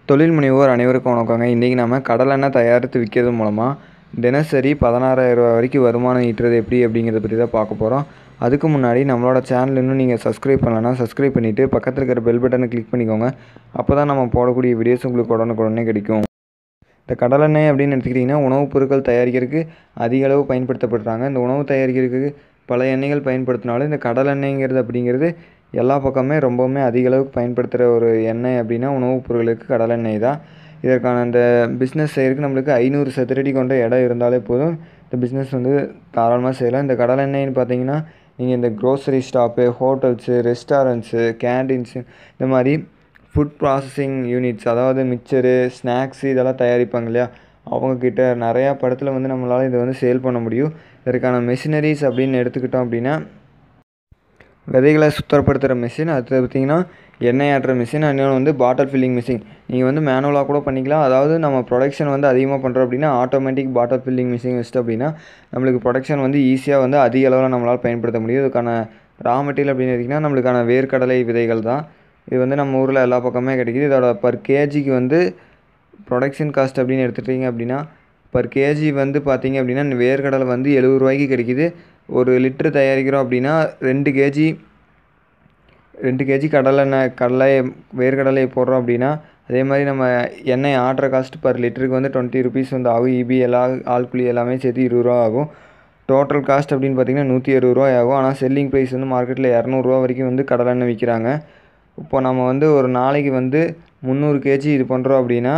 தொழில் முனைவோர் அனைவருக்கும் வணக்கங்க இன்றைக்கி நம்ம கடலெண்ணெய் தயாரித்து விற்கிறது மூலமாக தினசரி பதினாறாயிரம் ரூபா வரைக்கும் வருமானம் ஈட்டுறது எப்படி அப்படிங்கிறத பற்றி தான் பார்க்க போகிறோம் அதுக்கு முன்னாடி நம்மளோட சேனல் இன்னும் நீங்கள் சப்ஸ்கிரைப் பண்ணலன்னா சப்ஸ்கிரைப் பண்ணிவிட்டு பக்கத்தில் இருக்கிற பெல் பட்டனை கிளிக் பண்ணிக்கோங்க அப்போ தான் நம்ம போடக்கூடிய வீடியோஸ் உங்களுக்கு உடனுக்குடனே கிடைக்கும் இந்த கடலெண்ணெய் அப்படின்னு எடுத்துக்கிட்டிங்கன்னா உணவுப் பொருட்கள் தயாரிக்கிறதுக்கு அதிக அளவு பயன்படுத்தப்படுறாங்க இந்த உணவு தயாரிக்கிறதுக்கு பல எண்ணெய்கள் பயன்படுத்தினாலும் இந்த கடலெண்ணெய்ங்கிறது அப்படிங்கிறது எல்லா பக்கமே ரொம்பவுமே அதிக அளவுக்கு பயன்படுத்துகிற ஒரு எண்ணெய் அப்படின்னா உணவுப் பொருட்களுக்கு கடலெண்ணெய் தான் இதற்கான இந்த பிஸ்னஸ் செய்கிறதுக்கு நம்மளுக்கு ஐநூறு சதுரடி கொண்ட இடம் இருந்தாலே போதும் இந்த பிஸ்னஸ் வந்து தாராளமாக செய்யலாம் இந்த கடலெண்ணெய்னு பார்த்தீங்கன்னா நீங்கள் இந்த grocery stop hotels restaurants canteens இந்த மாதிரி ஃபுட் ப்ராசஸிங் யூனிட்ஸ் அதாவது மிக்சரு ஸ்நாக்ஸு இதெல்லாம் தயாரிப்பாங்க இல்லையா அவங்கக்கிட்ட நிறையா படத்தில் வந்து நம்மளால் இதை வந்து சேல் பண்ண முடியும் இதற்கான மெஷினரிஸ் அப்படின்னு எடுத்துக்கிட்டோம் அப்படின்னா விதைகளை சுத்தப்படுத்துகிற மிஷின் அடுத்தது பார்த்திங்கன்னா எண்ணெய் ஆட்டுற மிஷின் இன்னொன்று வந்து பாட்டில் ஃபில்லிங் மிஷின் நீங்கள் வந்து மேனுவலாக கூட பண்ணிக்கலாம் அதாவது நம்ம ப்ரொடக்ஷன் வந்து அதிகமாக பண்ணுறோம் அப்படின்னா ஆட்டோமேட்டிக் பாட்டில் ஃபில்லிங் மிஷின் வச்சுட்டு அப்படின்னா நம்மளுக்கு ப்ரொடக்ஷன் வந்து ஈஸியாக வந்து அதிக அளவில் நம்மளால் பயன்படுத்த முடியும் இதுக்கான ரா மெட்டீரியல் அப்படின்னு எடுத்திங்கன்னா நம்மளுக்கான வேர்க்கடலை விதைகள் தான் இது வந்து நம்ம ஊரில் எல்லா பக்கமே கிடைக்கிது இதோட பர் கேஜிக்கு வந்து ப்ரொடக்ஷன் காஸ்ட் அப்படின்னு எடுத்துட்டிங்க அப்படின்னா பர் கேஜி வந்து பார்த்திங்க அப்படின்னா வேர்க்கடலை வந்து எழுபது ரூபாய்க்கு கிடைக்கிது ஒரு லிட்ரு தயாரிக்கிறோம் அப்படின்னா ரெண்டு கேஜி ரெண்டு கேஜி கடலெண்ணெய் கடலை வேர்க்கடலை போடுறோம் அப்படின்னா அதே மாதிரி நம்ம எண்ணெய் ஆட்டுற காஸ்ட் பர் லிட்டருக்கு வந்து டுவெண்ட்டி ருபீஸ் வந்து ஆகும் இபி எல்லாம் ஆள்குழி எல்லாமே சேர்த்து இருபது ரூபா ஆகும் டோட்டல் காஸ்ட் அப்படின்னு பார்த்திங்கன்னா நூற்றி அறுபது ரூபாய் ஆகும் ஆனால் செல்லிங் ப்ரைஸ் வந்து மார்க்கெட்டில் இரநூறுவா வரைக்கும் வந்து கடலெண்ணெய் விற்கிறாங்க இப்போ நம்ம வந்து ஒரு நாளைக்கு வந்து முந்நூறு கேஜி இது பண்ணுறோம் அப்படின்னா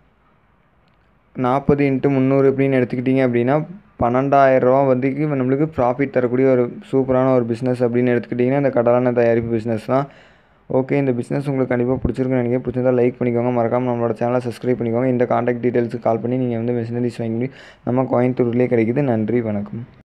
நாற்பது இன்ட்டு முந்நூறு அப்படின்னு எடுத்துக்கிட்டிங்க அப்படின்னா பன்னெண்டாயிரரூவா வந்து நம்மளுக்கு ப்ராஃபிட் தரக்கூடிய ஒரு சூப்பரான ஒரு பிஸ்னஸ் அப்படின்னு எடுத்துக்கிட்டிங்கன்னா இந்த கடலெண்ணெய் தயாரிப்பு பிஸ்னஸ் தான் ஓகே இந்த பிஸ்னஸ் உங்களுக்கு கண்டிப்பாக பிடிச்சிருக்குன்னு நினைக்கிறேன் பிடிச்சிருந்தா லைக் பண்ணிக்கோங்க மறக்காமல் நம்மளோட சேனலை சப்ஸ்கிரைப் பண்ணிக்கோங்க இந்த காண்டாக்ட் டீட்டெயில்ஸுக்கு கால் பண்ணி நீங்கள் வந்து மெஷினரிஸ் வாங்கி நம்ம கோயம்புத்தூர்லேயே கிடைக்குது நன்றி வணக்கம்